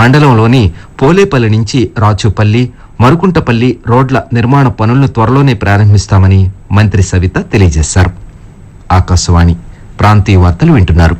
మండలంలోని పోలేపల్లి నుంచి రాచుపల్లి మరుకుంటపల్లి రోడ్ల నిర్మాణ పనులను త్వరలోనే ప్రారంభిస్తామని మంత్రి సవిత తెలియజేశారు ఆకాశవాణి ప్రాంతీయ వార్తలు వింటున్నారు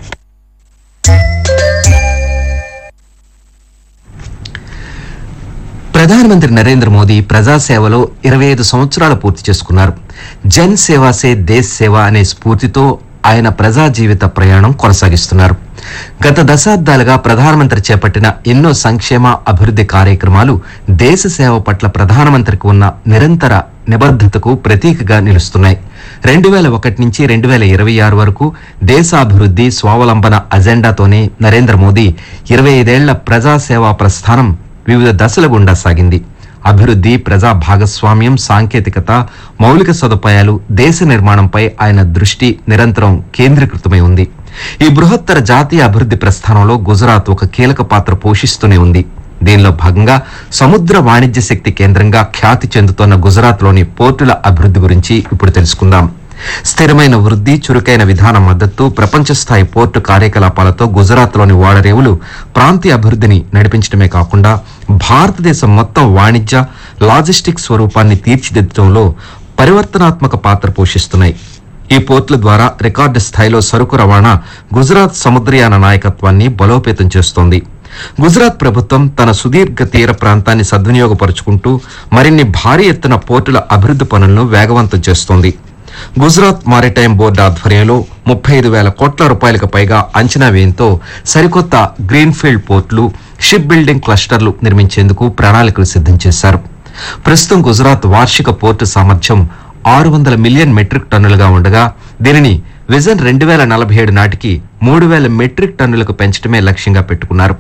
ప్రధానమంత్రి నరేంద్ర మోదీ ప్రజాసేవలో ఇరవై ఐదు సంవత్సరాలు పూర్తి చేసుకున్నారు జన్ సేవా సే దేశ్ సేవ అనే స్ఫూర్తితో ఆయన ప్రజా జీవిత ప్రయాణం కొనసాగిస్తున్నారు గత దశాబ్దాలుగా ప్రధానమంత్రి చేపట్టిన ఎన్నో సంక్షేమ అభివృద్ధి కార్యక్రమాలు దేశ సేవ పట్ల ప్రధానమంత్రికి ఉన్న నిరంతర నిబద్ధతకు ప్రతీకగా నిలుస్తున్నాయి రెండు వేల ఒకటి నుంచి రెండు వేల ఇరవై ఆరు వరకు దేశాభివృద్ధి స్వావలంబన అజెండాతోనే నరేంద్ర మోదీ ఇరవై ఐదేళ్ల ప్రజాసేవా ప్రస్థానం వివిధ దశల గుండా సాగింది అభివృద్ధి ప్రజా భాగస్వామ్యం సాంకేతికత మౌలిక సదుపాయాలు దేశ నిర్మాణంపై ఆయన దృష్టి నిరంతరం కేంద్రీకృతమై ఉంది ఈ బృహత్తర జాతీయ అభివృద్ధి ప్రస్థానంలో గుజరాత్ ఒక కీలక పాత్ర పోషిస్తూనే ఉంది దీనిలో భాగంగా సముద్ర వాణిజ్య శక్తి కేంద్రంగా ఖ్యాతి చెందుతోన్న గుజరాత్లోని పోర్టుల అభివృద్ధి గురించి ఇప్పుడు తెలుసుకుందాం స్థిరమైన వృద్ధి చురుకైన విధాన మద్దతు ప్రపంచ స్థాయి పోర్టు కార్యకలాపాలతో గుజరాత్లోని ఓడరేవులు ప్రాంతీయ అభివృద్ధిని నడిపించడమే కాకుండా భారతదేశం మొత్తం వాణిజ్య లాజిస్టిక్ స్వరూపాన్ని తీర్చిదిద్దడంలో పరివర్తనాత్మక పాత్ర పోషిస్తున్నాయి ఈ పోర్టుల ద్వారా రికార్డు స్థాయిలో సరుకు రవాణా గుజరాత్ సముద్రయాన నాయకత్వాన్ని బలోపేతం చేస్తోంది గుజరాత్ ప్రభుత్వం తన సుదీర్ఘ తీర ప్రాంతాన్ని సద్వినియోగపరుచుకుంటూ మరిన్ని భారీ ఎత్తున పోర్టుల అభివృద్ధి పనులను వేగవంతం చేస్తోంది గుజరాత్ మారిటైమ్ బోర్డు ఆధ్వర్యంలో ముప్పై ఐదు వేల కోట్ల రూపాయలకు పైగా అంచనా వ్యయంతో సరికొత్త గ్రీన్ఫీల్డ్ పోర్టులు షిప్ బిల్డింగ్ క్లస్టర్లు నిర్మించేందుకు ప్రణాళికలు సిద్ధం చేశారు ప్రస్తుతం గుజరాత్ వార్షిక పోర్టు సామర్థ్యం ఆరు వందల మిలియన్ మెట్రిక్ టన్నులుగా ఉండగా దీనిని విజన్ రెండు వేల నలభై ఏడు నాటికి మూడు వేల మెట్రిక్ టన్నులకు పెంచడమే లక్ష్యంగా పెట్టుకున్నారు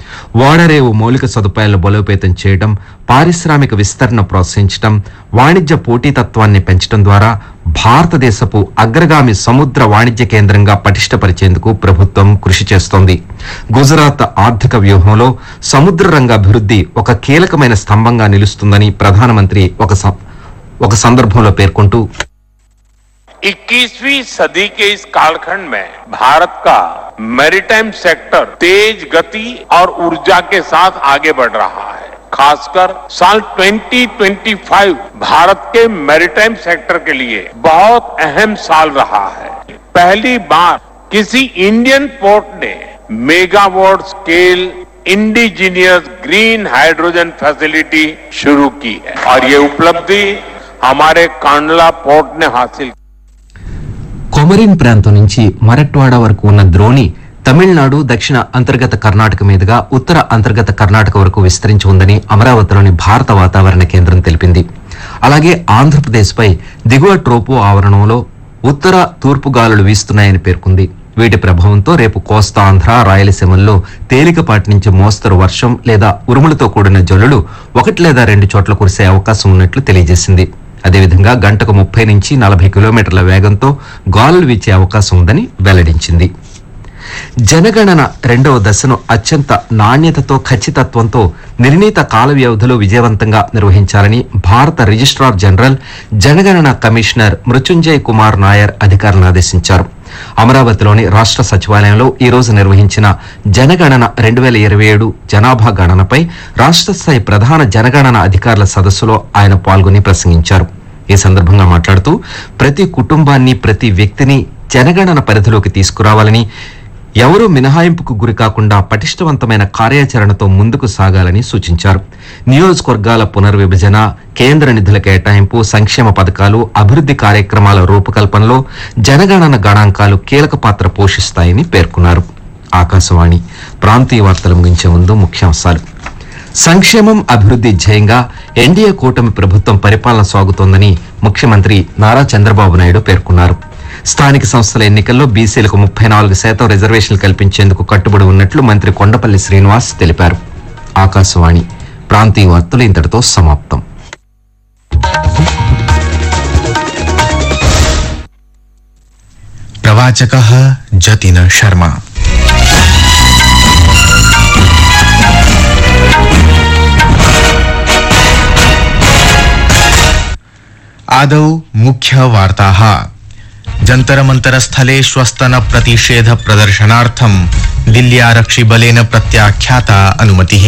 ఓడరేవు మౌలిక సదుపాయాలను బలోపేతం చేయడం పారిశ్రామిక విస్తరణ ప్రోత్సహించడం వాణిజ్య పోటీతత్వాన్ని పెంచడం ద్వారా భారతదేశపు అగ్రగామి సముద్ర వాణిజ్య కేంద్రంగా పటిష్టపరిచేందుకు ప్రభుత్వం కృషి చేస్తోంది గుజరాత్ ఆర్థిక వ్యూహంలో సముద్ర రంగ అభివృద్ధి ఒక కీలకమైన స్తంభంగా నిలుస్తుందని ప్రధానమంత్రి ఒక సం- ఒక సందర్భంలో పేర్కొంటూ 21वीं सदी के इस कालखंड में भारत का मैरीटाइम सेक्टर तेज गति और ऊर्जा के साथ आगे बढ़ रहा है खासकर साल 2025 भारत के मैरीटाइम सेक्टर के लिए बहुत अहम साल रहा है पहली बार किसी इंडियन पोर्ट ने megawatt scale indigenous green hydrogen facility शुरू की है और ये उपलब्धि हमारे कांडला पोर्ट ने हासिल కొమరిన్ ప్రాంతం నుంచి మరట్వాడ వరకు ఉన్న ద్రోణి తమిళనాడు దక్షిణ అంతర్గత కర్ణాటక మీదుగా ఉత్తర అంతర్గత కర్ణాటక వరకు విస్తరించి ఉందని అమరావతిలోని భారత వాతావరణ కేంద్రం తెలిపింది అలాగే ఆంధ్రప్రదేశ్పై దిగువ ట్రోపో ఆవరణంలో ఉత్తర తూర్పు గాలులు వీస్తున్నాయని పేర్కొంది వీటి ప్రభావంతో రేపు కోస్తా ఆంధ్ర రాయలసీమల్లో తేలికపాటి నుంచి మోస్తరు వర్షం లేదా ఉరుములతో కూడిన జల్లులు ఒకటి లేదా రెండు చోట్ల కురిసే అవకాశం ఉన్నట్లు తెలియజేసింది అదేవిధంగా గంటకు ముప్పై నుంచి నలభై కిలోమీటర్ల వేగంతో గాలులు వీచే అవకాశం ఉందని వెల్లడించింది జనగణన రెండవ దశను అత్యంత నాణ్యతతో ఖచ్చితత్వంతో నిర్ణీత కాల వ్యవధిలో విజయవంతంగా నిర్వహించాలని భారత రిజిస్ట్రార్ జనరల్ జనగణన కమిషనర్ మృత్యుంజయ్ కుమార్ నాయర్ అధికారులను ఆదేశించారు అమరావతిలోని రాష్ట్ర సచివాలయంలో ఈ రోజు నిర్వహించిన జనగణన రెండు వేల ఇరవై ఏడు జనాభా గణనపై రాష్ట్ర స్థాయి ప్రధాన జనగణన అధికారుల సదస్సులో ఆయన పాల్గొని ప్రసంగించారు ఈ సందర్భంగా మాట్లాడుతూ ప్రతి కుటుంబాన్ని ప్రతి వ్యక్తిని జనగణన పరిధిలోకి తీసుకురావాలని ఎవరూ మినహాయింపుకు గురి కాకుండా పటిష్టవంతమైన కార్యాచరణతో ముందుకు సాగాలని సూచించారు నియోజకవర్గాల పునర్విభజన కేంద్ర నిధుల కేటాయింపు సంక్షేమ పథకాలు అభివృద్ధి కార్యక్రమాల రూపకల్పనలో జనగణన గణాంకాలు కీలక పాత్ర పోషిస్తాయని పేర్కొన్నారు ఆకాశవాణి ప్రాంతీయ వార్తలు ముగించే ముందు ముఖ్యాంశాలు సంక్షేమం అభివృద్ధి ధ్యేయంగా ఎన్డీఏ కూటమి ప్రభుత్వం పరిపాలన సాగుతోందని ముఖ్యమంత్రి నారా చంద్రబాబు నాయుడు పేర్కొన్నారు స్థానిక సంస్థల ఎన్నికల్లో బీసీలకు ముప్పై నాలుగు శాతం రిజర్వేషన్లు కల్పించేందుకు కట్టుబడి ఉన్నట్లు మంత్రి కొండపల్లి శ్రీనివాస్ తెలిపారు ఆకాశవాణి ప్రాంతీయ వార్తలు ఇంతటితో సమాప్తం प्रवाचकः जतिन शर्मा आदौ मुख्यवार्ताः जन्तरमन्तरस्थले श्वस्तन प्रतिषेध प्रदर्शनार्थं दिल्ल्यारक्षिबलेन प्रत्याख्याता अनुमतिः